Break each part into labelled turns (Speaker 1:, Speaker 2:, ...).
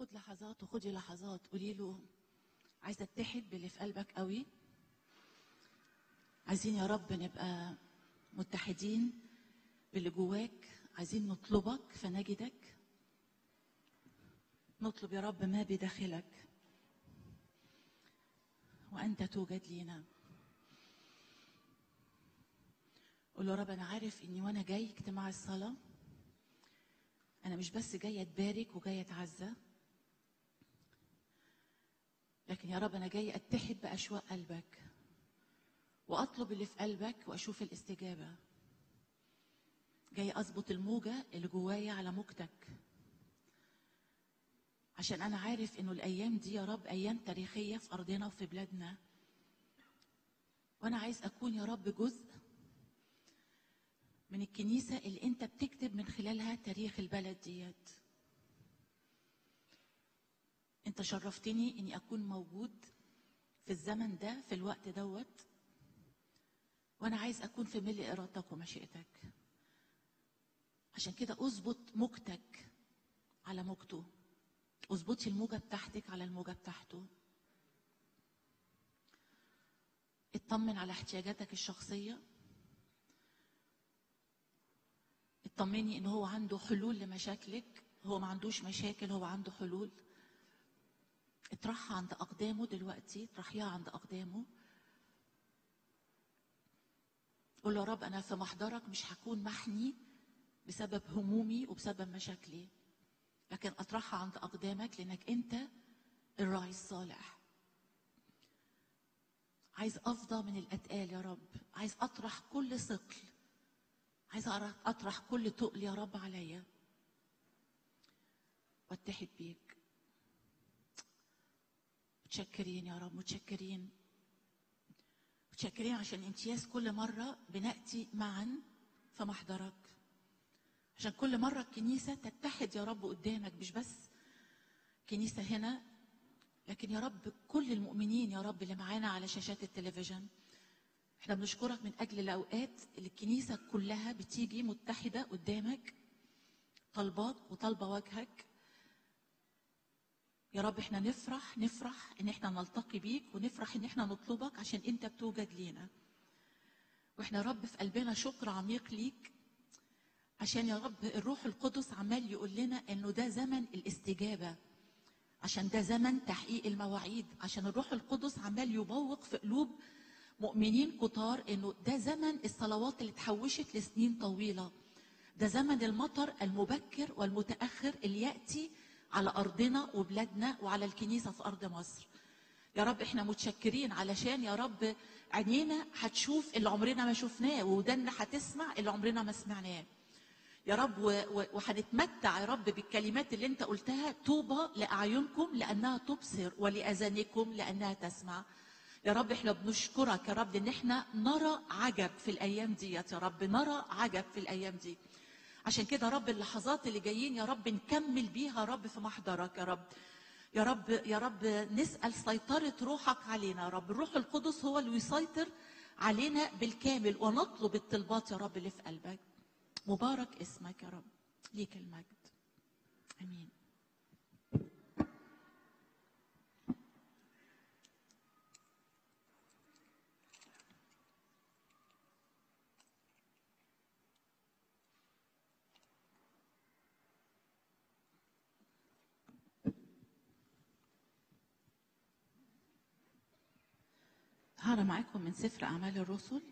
Speaker 1: خد لحظات وخدي لحظات قولي له عايزه اتحد باللي في قلبك قوي عايزين يا رب نبقى متحدين باللي جواك عايزين نطلبك فنجدك نطلب يا رب ما بداخلك وانت توجد لينا قول له يا رب انا عارف اني وانا جاي اجتماع الصلاه انا مش بس جايه اتبارك وجايه اتعزى لكن يا رب انا جاي اتحد باشواق قلبك واطلب اللي في قلبك واشوف الاستجابه جاي اظبط الموجه اللي جوايا على موجتك عشان انا عارف انه الايام دي يا رب ايام تاريخيه في ارضنا وفي بلادنا وانا عايز اكون يا رب جزء من الكنيسه اللي انت بتكتب من خلالها تاريخ البلد ديت انت شرفتني اني اكون موجود في الزمن ده في الوقت دوت وانا عايز اكون في ملء ارادتك ومشيئتك عشان كده اظبط موجتك على موجته اظبطي الموجه بتاعتك على الموجه بتاعته اطمن على احتياجاتك الشخصيه اطمني ان هو عنده حلول لمشاكلك هو ما عندوش مشاكل هو عنده حلول اطرحها عند اقدامه دلوقتي اطرحيها عند اقدامه قول له يا رب انا في محضرك مش هكون محني بسبب همومي وبسبب مشاكلي لكن اطرحها عند اقدامك لانك انت الراعي الصالح عايز افضى من الاتقال يا رب عايز اطرح كل ثقل عايز اطرح كل تقل يا رب عليا واتحد بيك متشكرين يا رب متشكرين متشكرين عشان امتياز كل مرة بنأتي معا في محضرك عشان كل مرة الكنيسة تتحد يا رب قدامك مش بس كنيسة هنا لكن يا رب كل المؤمنين يا رب اللي معانا على شاشات التلفزيون احنا بنشكرك من اجل الاوقات اللي الكنيسة كلها بتيجي متحدة قدامك طلبات وطالبة وجهك يا رب احنا نفرح نفرح ان احنا نلتقي بيك ونفرح ان احنا نطلبك عشان انت بتوجد لينا واحنا يا رب في قلبنا شكر عميق ليك عشان يا رب الروح القدس عمال يقول لنا انه ده زمن الاستجابه عشان ده زمن تحقيق المواعيد عشان الروح القدس عمال يبوق في قلوب مؤمنين كتار انه ده زمن الصلوات اللي اتحوشت لسنين طويله ده زمن المطر المبكر والمتاخر اللي ياتي على ارضنا وبلادنا وعلى الكنيسه في ارض مصر يا رب احنا متشكرين علشان يا رب عينينا هتشوف اللي عمرنا ما شفناه ودنا هتسمع اللي عمرنا ما سمعناه يا رب وهنتمتع يا رب بالكلمات اللي انت قلتها طوبى لاعينكم لانها تبصر ولاذانكم لانها تسمع يا رب احنا بنشكرك يا رب ان احنا نرى عجب في الايام ديت يا رب نرى عجب في الايام دي عشان كده رب اللحظات اللي جايين يا رب نكمل بيها يا رب في محضرك يا رب يا رب يا رب نسال سيطره روحك علينا يا رب الروح القدس هو اللي يسيطر علينا بالكامل ونطلب الطلبات يا رب اللي في قلبك مبارك اسمك يا رب ليك المجد امين هقرا معاكم من سفر اعمال الرسل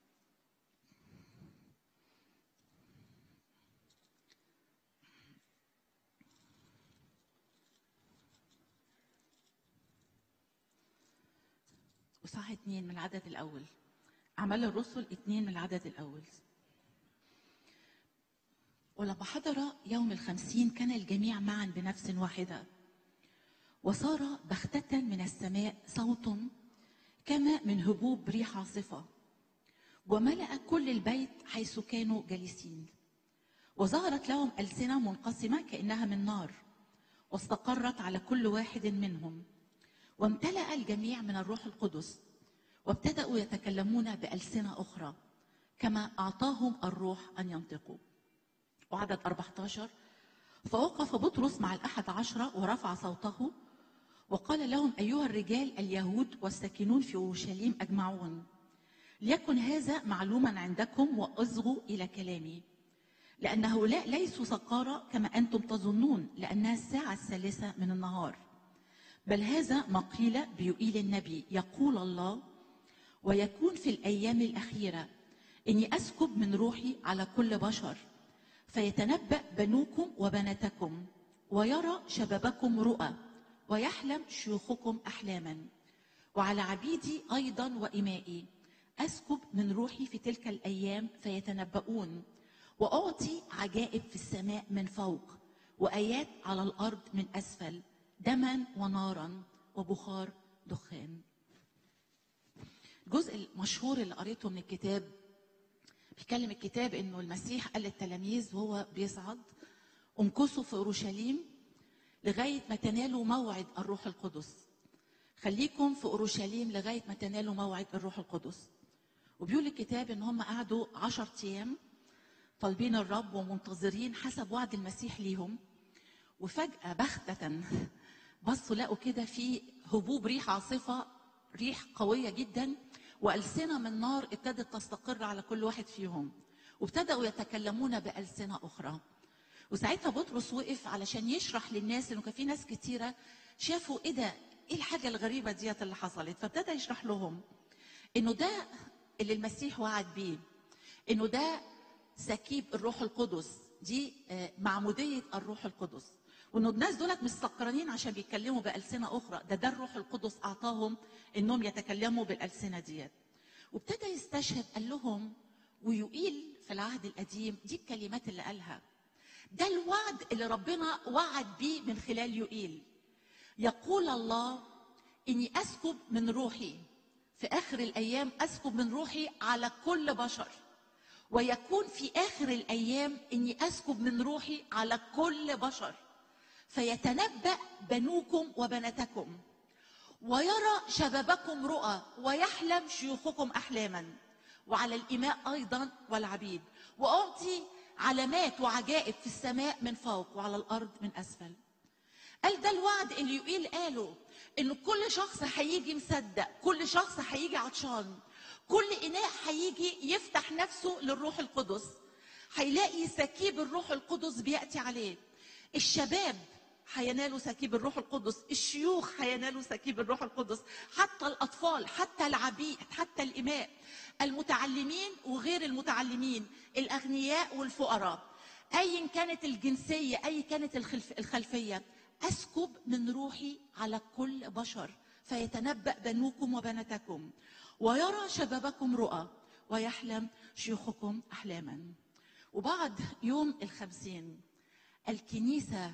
Speaker 1: وصح اتنين من العدد الأول أعمال الرسل اتنين من العدد الأول ولما حضر يوم الخمسين كان الجميع معا بنفس واحدة وصار بختة من السماء صوت كما من هبوب ريح عاصفة وملأ كل البيت حيث كانوا جالسين وظهرت لهم ألسنة منقسمة كأنها من نار واستقرت على كل واحد منهم وامتلأ الجميع من الروح القدس وابتدأوا يتكلمون بألسنة أخرى كما أعطاهم الروح أن ينطقوا وعدد 14 فوقف بطرس مع الأحد عشر ورفع صوته وقال لهم أيها الرجال اليهود والساكنون في أورشليم أجمعون ليكن هذا معلوما عندكم واصغوا إلى كلامي لأن هؤلاء ليسوا سقارى كما أنتم تظنون لأنها الساعة الثالثة من النهار بل هذا ما قيل بيقيل النبي يقول الله ويكون في الأيام الأخيرة إني أسكب من روحي على كل بشر فيتنبأ بنوكم وبناتكم ويرى شبابكم رؤى ويحلم شيوخكم أحلاما وعلى عبيدي أيضا وإمائي أسكب من روحي في تلك الأيام فيتنبؤون وأعطي عجائب في السماء من فوق وآيات على الأرض من أسفل دما ونارا وبخار دخان الجزء المشهور اللي قريته من الكتاب بيتكلم الكتاب انه المسيح قال للتلاميذ وهو بيصعد امكثوا في اورشليم لغايه ما تنالوا موعد الروح القدس خليكم في اورشليم لغايه ما تنالوا موعد الروح القدس وبيقول الكتاب ان هم قعدوا عشر ايام طالبين الرب ومنتظرين حسب وعد المسيح ليهم وفجاه بغته بصوا لقوا كده في هبوب ريح عاصفه ريح قويه جدا والسنه من نار ابتدت تستقر على كل واحد فيهم وابتدأوا يتكلمون بألسنة أخرى وساعتها بطرس وقف علشان يشرح للناس انه كان في ناس كتيره شافوا ايه ده ايه الحاجه الغريبه ديت اللي حصلت فابتدى يشرح لهم انه ده اللي المسيح وعد بيه انه ده سكيب الروح القدس دي آه، معموديه الروح القدس وانه الناس دولت مش سكرانين عشان بيتكلموا بالسنه اخرى ده ده الروح القدس اعطاهم انهم يتكلموا بالالسنه ديت وابتدى يستشهد قال لهم ويقيل في العهد القديم دي الكلمات اللي قالها ده الوعد اللي ربنا وعد بيه من خلال يقيل يقول الله اني اسكب من روحي في اخر الايام اسكب من روحي على كل بشر ويكون في اخر الايام اني اسكب من روحي على كل بشر فيتنبأ بنوكم وبناتكم ويرى شبابكم رؤى ويحلم شيوخكم احلاما وعلى الاماء ايضا والعبيد واعطي علامات وعجائب في السماء من فوق وعلى الارض من اسفل قال ده الوعد اللي يقيل قاله ان كل شخص هيجي مصدق كل شخص هيجي عطشان كل اناء هيجي يفتح نفسه للروح القدس هيلاقي سكيب الروح القدس بياتي عليه الشباب هينالوا سكيب الروح القدس الشيوخ هينالوا سكيب الروح القدس حتى الاطفال حتى العبيد حتى الاماء المتعلمين وغير المتعلمين الاغنياء والفقراء ايا كانت الجنسيه اي كانت الخلف الخلفيه اسكب من روحي على كل بشر فيتنبأ بنوكم وبناتكم ويرى شبابكم رؤى ويحلم شيوخكم احلاما وبعد يوم الخمسين الكنيسه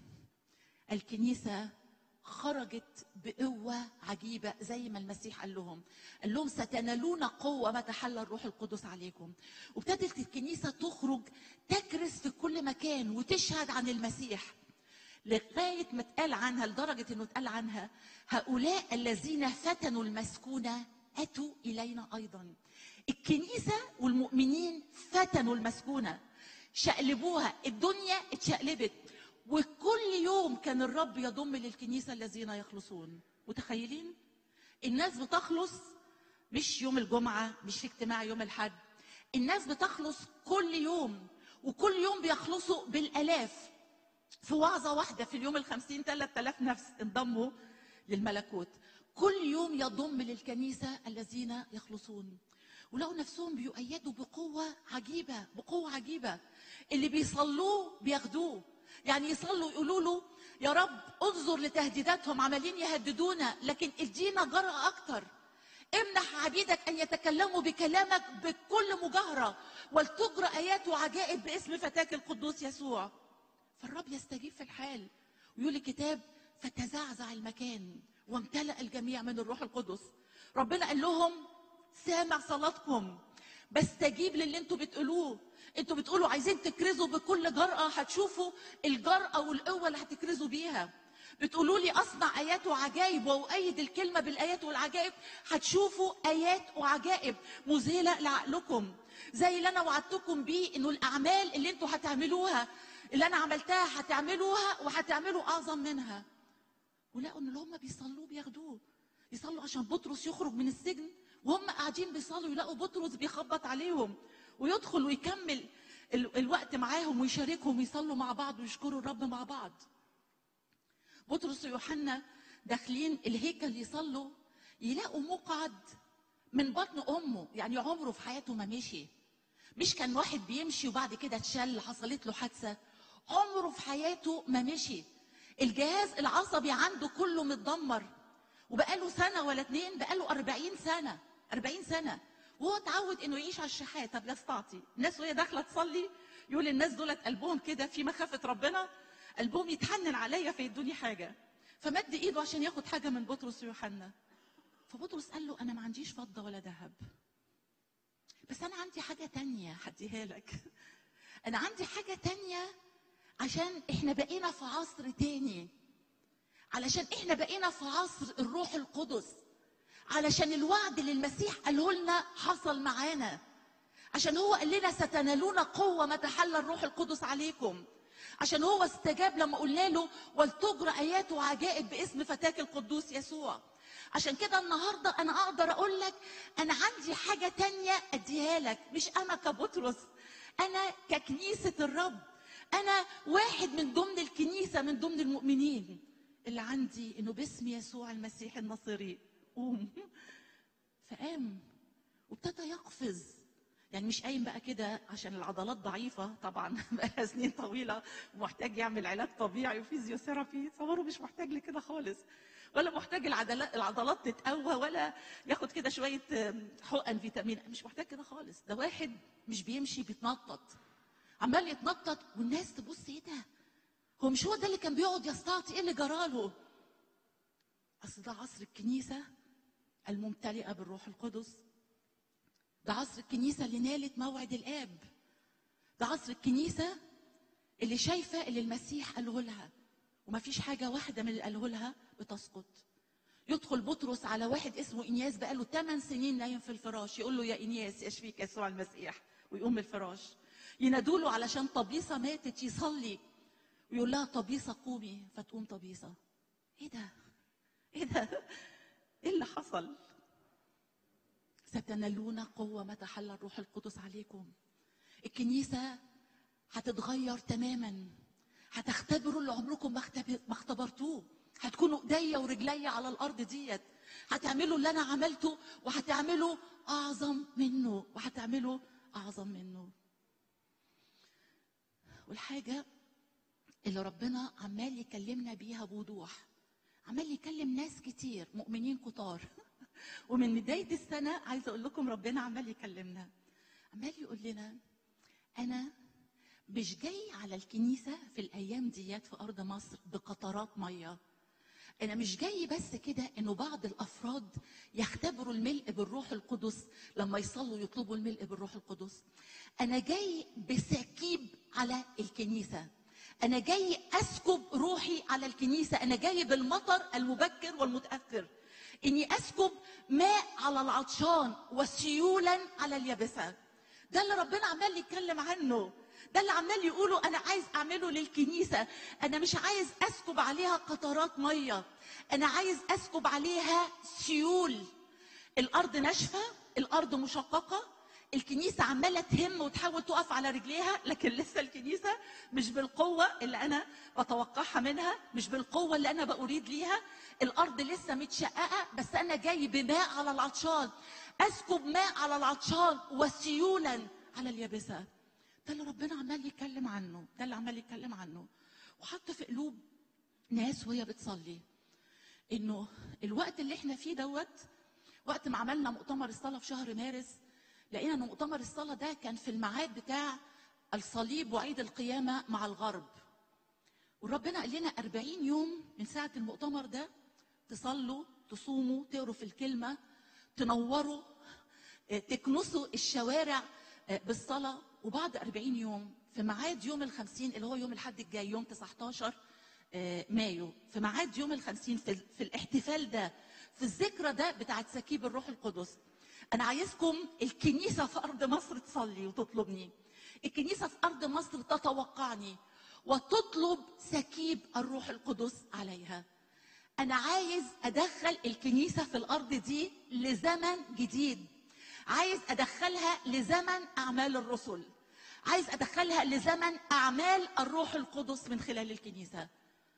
Speaker 1: الكنيسه خرجت بقوة عجيبة زي ما المسيح قال لهم قال لهم ستنالون قوة متى حل الروح القدس عليكم وابتدت الكنيسة تخرج تكرس في كل مكان وتشهد عن المسيح لغاية ما اتقال عنها لدرجة انه اتقال عنها هؤلاء الذين فتنوا المسكونة أتوا إلينا أيضا الكنيسة والمؤمنين فتنوا المسكونة شقلبوها الدنيا اتشقلبت وكل يوم كان الرب يضم للكنيسة الذين يخلصون متخيلين الناس بتخلص مش يوم الجمعة مش في اجتماع يوم الحد الناس بتخلص كل يوم وكل يوم بيخلصوا بالآلاف في وعظة واحدة في اليوم الخمسين ثلاثة آلاف نفس انضموا للملكوت كل يوم يضم للكنيسة الذين يخلصون ولقوا نفسهم بيؤيدوا بقوة عجيبة بقوة عجيبة اللي بيصلوه بياخدوه يعني يصلوا يقولوا له يا رب انظر لتهديداتهم عمالين يهددونا لكن ادينا جرأة أكتر امنح عبيدك أن يتكلموا بكلامك بكل مجاهرة ولتجرى آيات وعجائب باسم فتاك القدوس يسوع فالرب يستجيب في الحال ويقول الكتاب فتزعزع المكان وامتلأ الجميع من الروح القدس ربنا قال لهم سامع صلاتكم بستجيب للي انتوا بتقولوه انتوا بتقولوا عايزين تكرزوا بكل جرأة هتشوفوا الجرأة والقوة اللي هتكرزوا بيها بتقولوا لي اصنع ايات وعجائب واؤيد الكلمه بالايات والعجائب هتشوفوا ايات وعجائب مذهله لعقلكم زي اللي انا وعدتكم بيه انه الاعمال اللي انتوا هتعملوها اللي انا عملتها هتعملوها وهتعملوا اعظم منها ولقوا ان اللي هم بيصلوا بياخدوه يصلوا عشان بطرس يخرج من السجن وهم قاعدين بيصلوا يلاقوا بطرس بيخبط عليهم ويدخل ويكمل ال- الوقت معاهم ويشاركهم ويصلوا مع بعض ويشكروا الرب مع بعض بطرس ويوحنا داخلين الهيكل يصلوا يلاقوا مقعد من بطن امه يعني عمره في حياته ما مشي مش كان واحد بيمشي وبعد كده اتشل حصلت له حادثه عمره في حياته ما مشي الجهاز العصبي عنده كله متدمر وبقاله سنه ولا اتنين بقاله 40 سنه 40 سنه وهو اتعود انه يعيش على الشحات طب يستعطي الناس وهي داخله تصلي يقول الناس دولت قلبهم كده في مخافه ربنا قلبهم يتحنن عليا فيدوني حاجه فمد ايده عشان ياخد حاجه من بطرس ويوحنا فبطرس قال له انا ما عنديش فضه ولا ذهب بس انا عندي حاجه تانية هديها لك انا عندي حاجه تانية عشان احنا بقينا في عصر تاني علشان احنا بقينا في عصر الروح القدس علشان الوعد اللي المسيح قاله لنا حصل معانا عشان هو قال لنا ستنالون قوة ما تحلى الروح القدس عليكم عشان هو استجاب لما قلنا له ولتجرى آيات وعجائب باسم فتاك القدوس يسوع عشان كده النهاردة أنا أقدر أقول لك أنا عندي حاجة تانية أديها لك مش أنا كبطرس أنا ككنيسة الرب أنا واحد من ضمن الكنيسة من ضمن المؤمنين اللي عندي إنه باسم يسوع المسيح الناصري قوم فقام وابتدى يقفز يعني مش قايم بقى كده عشان العضلات ضعيفة طبعا بقى سنين طويلة ومحتاج يعمل علاج طبيعي وفيزيوثيرابي تصوروا مش محتاج لكده خالص ولا محتاج العضلات العضلات تتقوى ولا ياخد كده شوية آم، حقن فيتامين مش محتاج كده خالص ده واحد مش بيمشي بيتنطط عمال يتنطط والناس تبص ايه ده هو مش هو ده اللي كان بيقعد يستعطي ايه اللي جراله اصل ده عصر الكنيسه الممتلئه بالروح القدس ده عصر الكنيسه اللي نالت موعد الاب ده عصر الكنيسه اللي شايفه اللي المسيح قاله لها ومفيش حاجه واحده من اللي قاله لها بتسقط يدخل بطرس على واحد اسمه انياس بقاله 8 سنين نايم في الفراش يقول له يا انياس يشفيك يسوع المسيح ويقوم من الفراش ينادوا له علشان طبيصه ماتت يصلي ويقول لها طبيصه قومي فتقوم طبيصه ايه ده ايه ده ايه اللي حصل ستنالون قوه ما تحلى الروح القدس عليكم الكنيسه هتتغير تماما هتختبروا اللي عمركم ما اختبر- ما اختبرتوه هتكونوا ايديا ورجليا على الارض ديت هتعملوا اللي انا عملته وهتعملوا اعظم منه وهتعملوا اعظم منه والحاجه اللي ربنا عمال يكلمنا بيها بوضوح عمال يكلم ناس كتير مؤمنين كتار ومن بدايه السنه عايزه اقول لكم ربنا عمال يكلمنا عمال يقول لنا انا مش جاي على الكنيسه في الايام ديت في ارض مصر بقطرات ميه انا مش جاي بس كده انه بعض الافراد يختبروا الملء بالروح القدس لما يصلوا يطلبوا الملء بالروح القدس انا جاي بسكيب على الكنيسه انا جاي اسكب روحي على الكنيسه انا جاي بالمطر المبكر والمتاخر اني اسكب ماء على العطشان وسيولا على اليابسه ده اللي ربنا عمال يتكلم عنه ده اللي عمال يقوله انا عايز اعمله للكنيسه انا مش عايز اسكب عليها قطرات ميه انا عايز اسكب عليها سيول الارض ناشفه الارض مشققه الكنيسه عماله تهم وتحاول تقف على رجليها لكن لسه الكنيسه مش بالقوه اللي انا بتوقعها منها مش بالقوه اللي انا باريد ليها الارض لسه متشققه بس انا جاي بماء على العطشان اسكب ماء على العطشان وسيولا على اليابسه ده اللي ربنا عمال يتكلم عنه ده اللي عمال يتكلم عنه وحط في قلوب ناس وهي بتصلي انه الوقت اللي احنا فيه دوت وقت ما عملنا مؤتمر الصلاه في شهر مارس لقينا ان مؤتمر الصلاه ده كان في الميعاد بتاع الصليب وعيد القيامه مع الغرب وربنا قال لنا 40 يوم من ساعه المؤتمر ده تصلوا تصوموا تقروا في الكلمه تنوروا آه، تكنسوا الشوارع آه، بالصلاه وبعد 40 يوم في ميعاد يوم الخمسين اللي هو يوم الحد الجاي يوم 19 آه، مايو في ميعاد يوم الخمسين في, في الاحتفال ده في الذكرى ده بتاعت سكيب الروح القدس انا عايزكم الكنيسه في ارض مصر تصلي وتطلبني الكنيسه في ارض مصر تتوقعني وتطلب سكيب الروح القدس عليها انا عايز ادخل الكنيسه في الارض دي لزمن جديد عايز ادخلها لزمن اعمال الرسل عايز ادخلها لزمن اعمال الروح القدس من خلال الكنيسه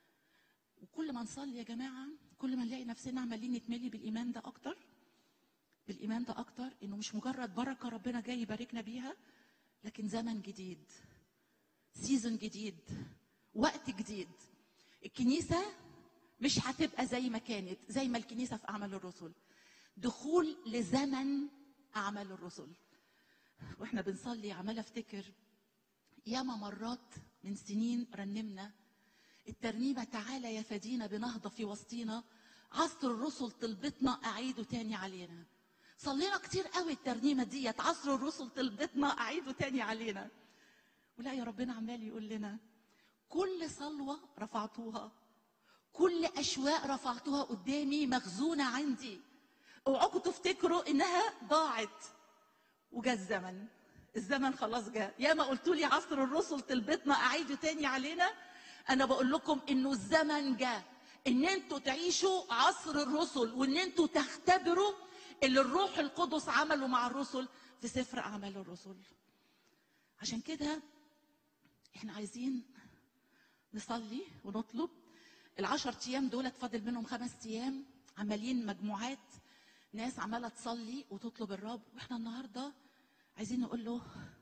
Speaker 1: وكل ما نصلي يا جماعه كل ما نلاقي نفسنا عمالين نتملي بالايمان ده اكتر بالايمان ده اكتر انه مش مجرد بركه ربنا جاي يباركنا بيها لكن زمن جديد سيزون جديد وقت جديد الكنيسه مش هتبقى زي ما كانت زي ما الكنيسه في اعمال الرسل دخول لزمن اعمال الرسل واحنا بنصلي عماله افتكر ياما مرات من سنين رنمنا الترنيمه تعالى يا فدينا بنهضه في وسطينا عصر الرسل طلبتنا اعيده تاني علينا صلينا كتير قوي الترنيمه ديت عصر الرسل طلبتنا اعيده تاني علينا ولا يا ربنا عمال يقول لنا كل صلوه رفعتوها كل اشواق رفعتوها قدامي مخزونه عندي اوعكم تفتكروا انها ضاعت وجا الزمن الزمن خلاص جاء يا ما قلتوا لي عصر الرسل طلبتنا اعيده تاني علينا انا بقول لكم انه الزمن جاء ان انتوا تعيشوا عصر الرسل وان انتوا تختبروا اللي الروح القدس عمله مع الرسل في سفر اعمال الرسل عشان كده احنا عايزين نصلي ونطلب العشر ايام دولت فاضل منهم خمس ايام عمالين مجموعات ناس عماله تصلي وتطلب الرب واحنا النهارده عايزين نقول له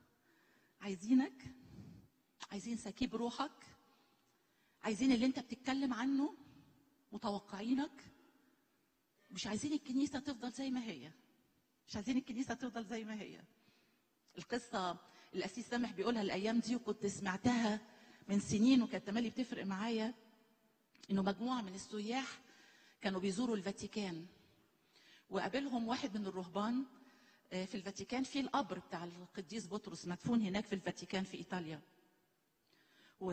Speaker 1: عايزينك عايزين سكيب روحك عايزين اللي انت بتتكلم عنه متوقعينك مش عايزين الكنيسه تفضل زي ما هي مش عايزين الكنيسه تفضل زي ما هي القصه الاسيس سامح بيقولها الايام دي وكنت سمعتها من سنين وكانت تملي بتفرق معايا انه مجموعه من السياح كانوا بيزوروا الفاتيكان وقابلهم واحد من الرهبان آه، في الفاتيكان في القبر بتاع القديس بطرس مدفون هناك في الفاتيكان في ايطاليا و...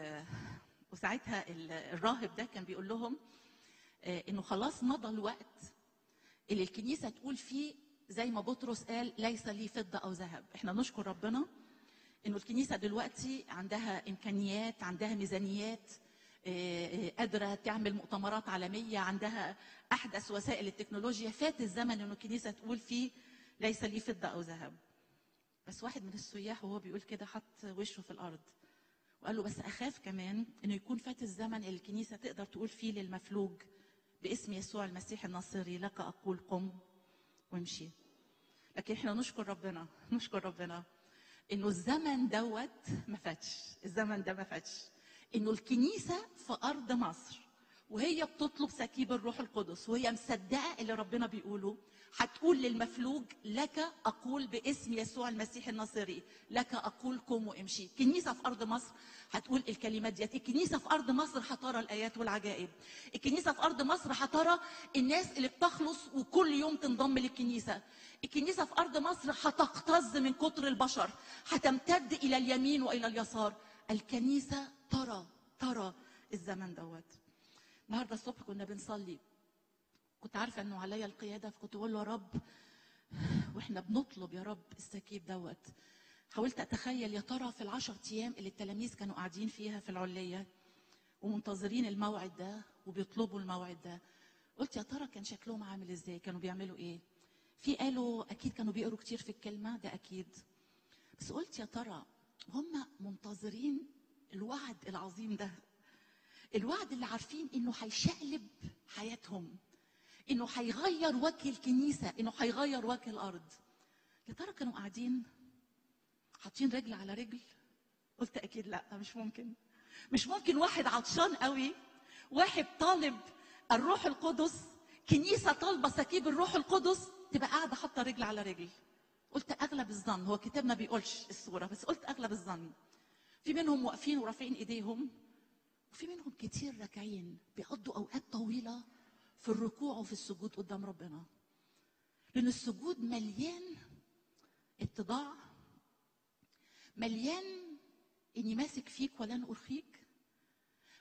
Speaker 1: وساعتها ال- الراهب ده كان بيقول لهم آه، انه خلاص مضى الوقت اللي الكنيسه تقول فيه زي ما بطرس قال ليس لي فضه او ذهب احنا نشكر ربنا انه الكنيسه دلوقتي عندها امكانيات عندها ميزانيات آه، آه، قادره تعمل مؤتمرات عالميه عندها احدث وسائل التكنولوجيا فات الزمن انه الكنيسه تقول فيه ليس لي فضه او ذهب بس واحد من السياح وهو بيقول كده حط وشه في الارض وقال له بس اخاف كمان انه يكون فات الزمن اللي الكنيسه تقدر تقول فيه للمفلوج باسم يسوع المسيح الناصري لك اقول قم وامشي لكن احنا نشكر ربنا نشكر ربنا انه الزمن دوت ما فاتش الزمن ده ما فاتش انه الكنيسه في ارض مصر وهي بتطلب سكيب الروح القدس وهي مصدقه اللي ربنا بيقوله هتقول للمفلوج لك اقول باسم يسوع المسيح الناصري لك اقول قم وامشي الكنيسه في ارض مصر هتقول الكلمات ديت الكنيسه في ارض مصر هترى الايات والعجائب الكنيسه في ارض مصر هترى الناس اللي بتخلص وكل يوم تنضم للكنيسه الكنيسه في ارض مصر هتكتظ من كتر البشر هتمتد الى اليمين والى اليسار الكنيسه ترى ترى الزمن دوت النهارده الصبح كنا بنصلي كنت عارفه انه عليا القياده فكنت بقول له يا رب واحنا بنطلب يا رب السكيب دوت حاولت اتخيل يا ترى في العشر ايام اللي التلاميذ كانوا قاعدين فيها في العليه ومنتظرين الموعد ده وبيطلبوا الموعد ده قلت يا ترى كان شكلهم عامل ازاي كانوا بيعملوا ايه في قالوا اكيد كانوا بيقروا كتير في الكلمه ده اكيد بس قلت يا ترى هم منتظرين الوعد العظيم ده الوعد اللي عارفين انه هيشقلب حياتهم انه هيغير وجه الكنيسه انه هيغير وجه الارض يا ترى كانوا قاعدين حاطين رجل على رجل قلت اكيد لا مش ممكن مش ممكن واحد عطشان قوي واحد طالب الروح القدس كنيسه طالبه سكيب الروح القدس تبقى قاعده حاطه رجل على رجل قلت اغلب الظن هو الكتاب ما بيقولش الصوره بس قلت اغلب الظن في منهم واقفين ورافعين ايديهم وفي منهم كتير راكعين بيقضوا اوقات طويله في الركوع وفي السجود قدام ربنا لان السجود مليان اتضاع مليان اني ماسك فيك ولن ارخيك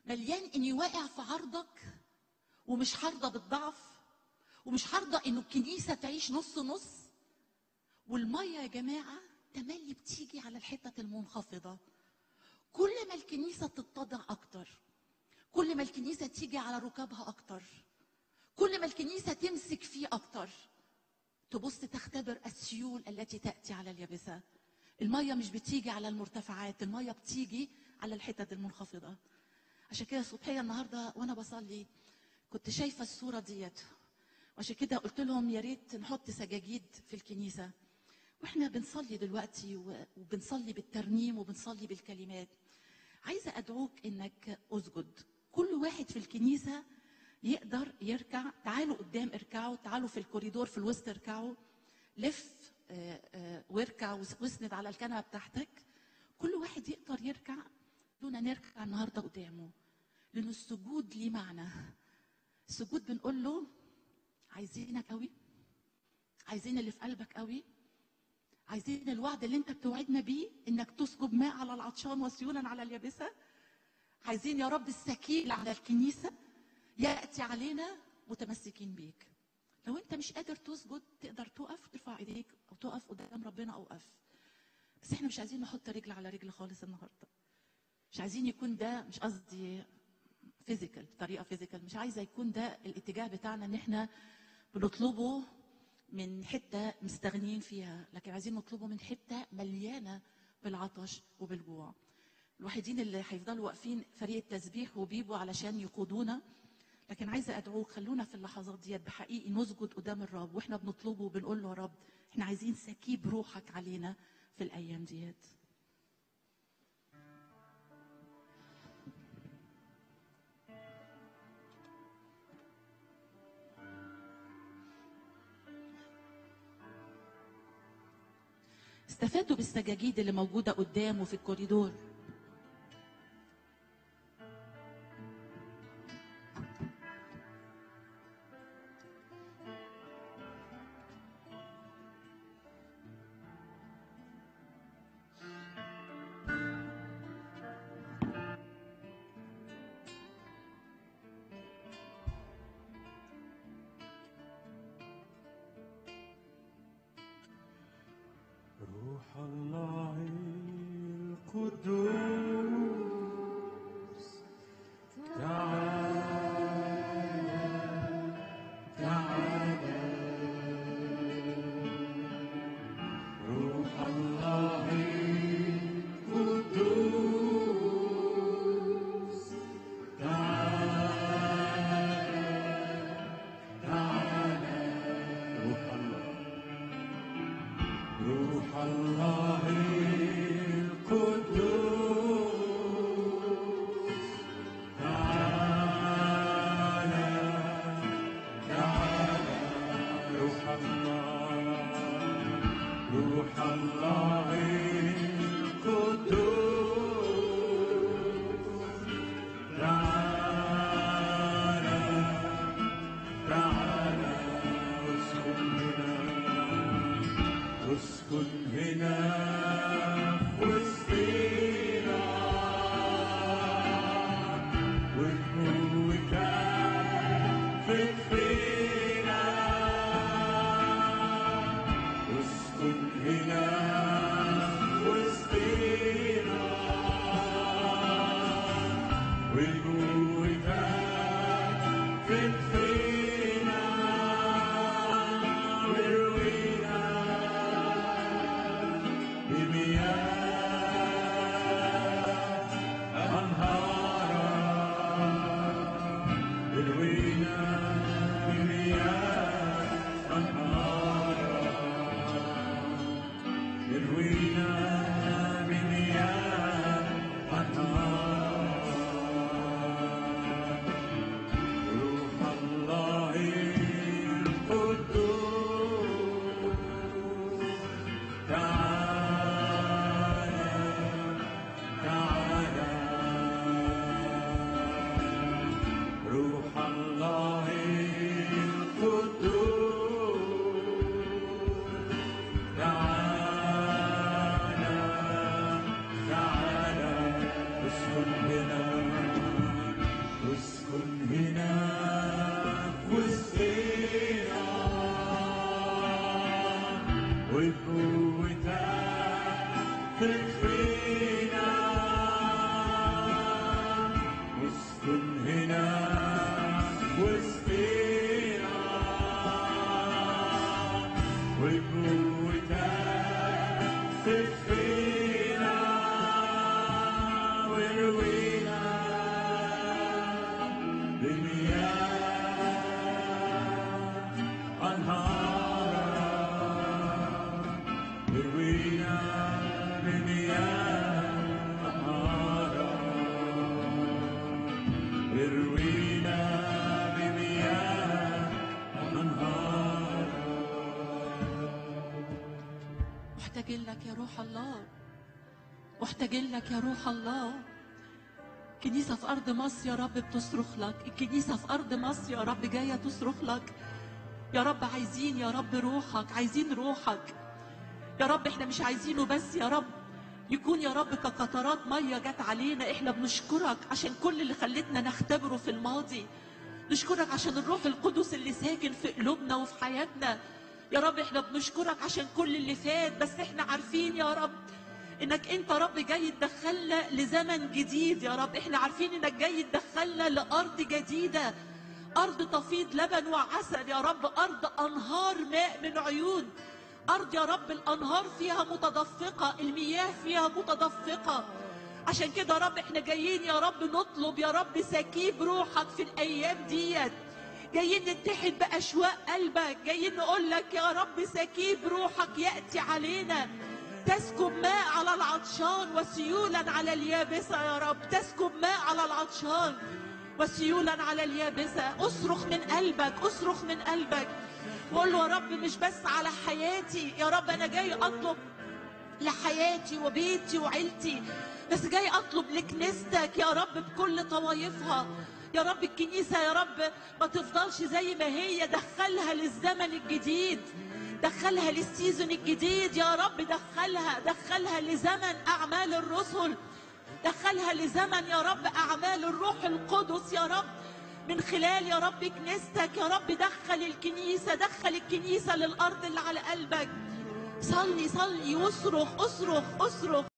Speaker 1: مليان اني واقع في عرضك ومش حارضه بالضعف ومش حارضه انه الكنيسه تعيش نص نص والميه يا جماعه تملي بتيجي على الحتت المنخفضه كل ما الكنيسه تتضع اكتر كل ما الكنيسه تيجي على ركابها اكتر كل ما الكنيسه تمسك فيه اكتر تبص تختبر السيول التي تاتي على اليابسه الميه مش بتيجي على المرتفعات الميه بتيجي على الحتت المنخفضه عشان كده صبحيه النهارده وانا بصلي كنت شايفه الصوره ديت وعشان كده قلت لهم يا ريت نحط سجاجيد في الكنيسه واحنا بنصلي دلوقتي و- وبنصلي بالترنيم وبنصلي بالكلمات عايزه ادعوك انك اسجد كل واحد في الكنيسه يقدر يركع تعالوا قدام اركعوا تعالوا في الكوريدور في الوسط اركعوا لف آه، آه، واركع وس- واسند على الكنبه بتاعتك كل واحد يقدر يركع دون نركع النهارده قدامه لانه السجود ليه معنى السجود بنقول له عايزينك قوي عايزين اللي في قلبك قوي عايزين الوعد اللي انت بتوعدنا بيه انك تسكب ماء على العطشان وسيولا على اليابسه عايزين يا رب السكيل على الكنيسه ياتي علينا متمسكين بيك لو انت مش قادر تسجد تقدر تقف ترفع ايديك او تقف قدام ربنا او قف بس احنا مش عايزين نحط رجل على رجل خالص النهارده مش عايزين يكون ده مش قصدي فيزيكال بطريقه فيزيكال مش عايزه يكون ده الاتجاه بتاعنا ان احنا بنطلبه من حته مستغنيين فيها لكن عايزين نطلبه من حته مليانه بالعطش وبالجوع الوحيدين اللي هيفضلوا واقفين فريق التسبيح وبيبو علشان يقودونا لكن عايزه ادعوك خلونا في اللحظات ديت بحقيقي نسجد قدام الرب واحنا بنطلبه وبنقول له يا رب احنا عايزين سكيب روحك علينا في الايام ديت استفادوا بالسجاجيد اللي موجودة قدامه في الكوريدور
Speaker 2: روح الله القدوس تعالى تعالى روح الله القدوس تعالى تعالى روح الله روح الله القدوس تعالى تعالى روح الله روح الله القدوس تعالى تعالى اسكن هنا اسكن هنا وسطينا وبقوتك فينا اسكن هنا وسطينا وقوتك فينا وروينا بمياه أنهارا وروينا بمياه أنهارا وروينا بمياه أنهارا روح الله القدوس تعالى تكفينا اسكن هنا وسطينا وقوتك تكفينا ويروينا بمياه أنهارا يروينا بمياه أنهارا يروينا بمياه أنهارا
Speaker 1: محتاجين لك يا روح الله محتاجين لك يا روح الله كنيسة في أرض مصر يا رب بتصرخ لك الكنيسة في أرض مصر يا رب جاية تصرخ لك يا رب عايزين يا رب روحك عايزين روحك يا رب احنا مش عايزينه بس يا رب يكون يا رب كقطرات مية جت علينا احنا بنشكرك عشان كل اللي خلتنا نختبره في الماضي نشكرك عشان الروح القدس اللي ساكن في قلوبنا وفي حياتنا يا رب احنا بنشكرك عشان كل اللي فات بس احنا عارفين يا رب انك انت رب جاي تدخلنا لزمن جديد يا رب احنا عارفين انك جاي تدخلنا لارض جديده ارض تفيض لبن وعسل يا رب ارض انهار ماء من عيون ارض يا رب الانهار فيها متدفقه المياه فيها متدفقه عشان كده يا رب احنا جايين يا رب نطلب يا رب سكيب روحك في الايام ديت جايين نتحد باشواق قلبك جايين نقول لك يا رب سكيب روحك ياتي علينا تسكب ماء على العطشان وسيولا على اليابسه يا رب تسكب ماء على العطشان وسيولا على اليابسه اصرخ من قلبك اصرخ من قلبك وقول له يا رب مش بس على حياتي يا رب انا جاي اطلب لحياتي وبيتي وعيلتي بس جاي اطلب لكنيستك يا رب بكل طوايفها يا رب الكنيسة يا رب ما تفضلش زي ما هي دخلها للزمن الجديد دخلها للسيزون الجديد يا رب دخلها دخلها لزمن أعمال الرسل دخلها لزمن يا رب أعمال الروح القدس يا رب من خلال يا رب كنيستك يا رب دخل الكنيسة دخل الكنيسة للأرض اللي على قلبك صلي صلي واصرخ اصرخ اصرخ